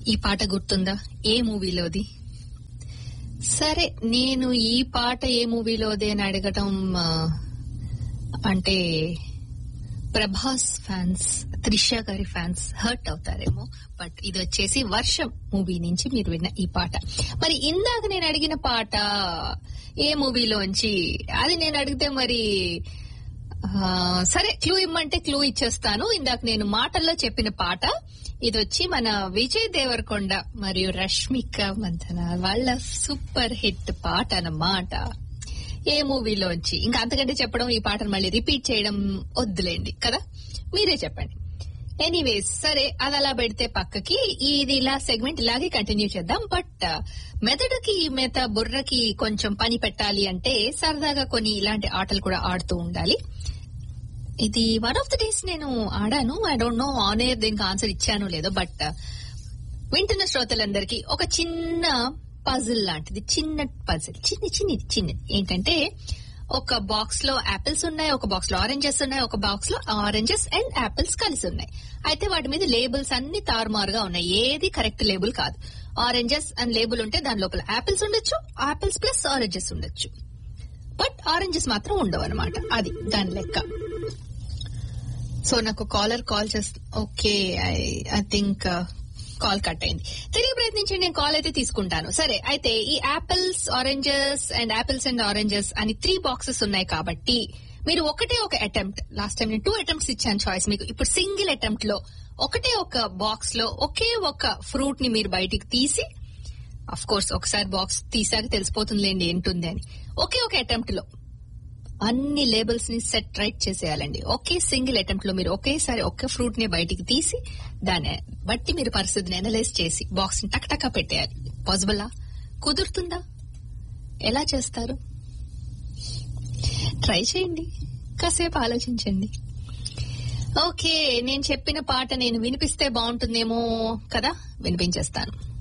ఈ పాట గుర్తుందా ఏ మూవీలోది సరే నేను ఈ పాట ఏ మూవీలోది అని అడగటం ఆ, అంటే ప్రభాస్ ఫ్యాన్స్ త్రిష గారి ఫ్యాన్స్ హర్ట్ అవుతారేమో బట్ ఇది వచ్చేసి వర్షం మూవీ నుంచి మీరు విన్న ఈ పాట మరి ఇందాక నేను అడిగిన పాట ఏ మూవీలోంచి అది నేను అడిగితే మరి ఆ, సరే క్లూ ఇమ్మంటే క్లూ ఇచ్చేస్తాను ఇందాక నేను మాటల్లో చెప్పిన పాట ఇది వచ్చి మన విజయ్ దేవరకొండ మరియు రష్మిక మంథన వాళ్ళ సూపర్ హిట్ పాట అన్నమాట ఏ మూవీలోంచి ఇంకా అంతకంటే చెప్పడం ఈ పాటను మళ్ళీ రిపీట్ చేయడం వద్దులేండి కదా మీరే చెప్పండి ఎనీవేస్ సరే అది అలా పెడితే పక్కకి ఇది ఇలా సెగ్మెంట్ ఇలాగే కంటిన్యూ చేద్దాం బట్ మెదడుకి మెత బుర్రకి కొంచెం పని పెట్టాలి అంటే సరదాగా కొన్ని ఇలాంటి ఆటలు కూడా ఆడుతూ ఉండాలి ఇది వన్ ఆఫ్ ద డేస్ నేను ఆడాను I don't know on air దీనికి ఆన్సర్ ఇచ్చాను లేదో బట్ వింటున్న శ్రోతలందరికీ ఒక చిన్న పజిల్ లాంటిది చిన్న పజిల్ చిన్న చిన్నది చిన్నది ఏంటంటే ఒక బాక్స్ లో యాపిల్స్ ఉన్నాయి ఒక బాక్స్ లో ఆరెంజెస్ ఉన్నాయి ఒక బాక్స్ లో ఆరెంజెస్ అండ్ యాపిల్స్ కలిసి ఉన్నాయి అయితే వాటి మీద లేబుల్స్ అన్ని తారుమారుగా ఉన్నాయి ఏది కరెక్ట్ లేబుల్ కాదు ఆరెంజెస్ అని లేబుల్ ఉంటే దాని లోపల యాపిల్స్ ఉండొచ్చు యాపిల్స్ ప్లస్ ఆరెంజెస్ ఉండొచ్చు బట్ ఆరెంజెస్ మాత్రం ఉండవు అనమాట అది దాని లెక్క సో నాకు కాలర్ కాల్ చేస్తా okay I I think call cut అయింది తిరిగి ప్రయత్నించండి నేను కాల్ అయితే తీసుకుంటాను సరే అయితే ఈ apples oranges and apples and oranges అని త్రీ బాక్సెస్ ఉన్నాయి కాబట్టి మీరు ఒకటే ఒక అటెంప్ట్ లాస్ట్ టైం నేను టూ అటెంప్ట్స్ ఇచ్చాను చాయిస్ మీకు ఇప్పుడు సింగిల్ అటెంప్ట్ లో ఒకటే ఒక బాక్స్ లో ఒకే ఒక ఫ్రూట్ ని మీరు బయటికి తీసి అఫ్ కోర్స్ ఒకసారి బాక్స్ తీసాక తెలిసిపోతుందిలేండి ఏంటుంది అని ఒకే ఒక అటెంప్ట్ లో అన్ని లేబుల్స్ ని సెట్ రైట్ చేసేయాలండి ఒకే సింగిల్ అటెంప్ట్ లో మీరు ఒకేసారి ఒకే ఫ్రూట్ ని బయటికి తీసి దాన్ని బట్టి మీరు పరిస్థితిని అనలైజ్ చేసి బాక్స్ ని టక్ టకా పెట్టేయాలి పాసిబుల్లా కుదురుతుందా ఎలా చేస్తారు ట్రై చేయండి కాసేపు ఆలోచించండి ఓకే నేను చెప్పిన పాట నేను వినిపిస్తే బాగుంటుందేమో కదా వినిపించేస్తాను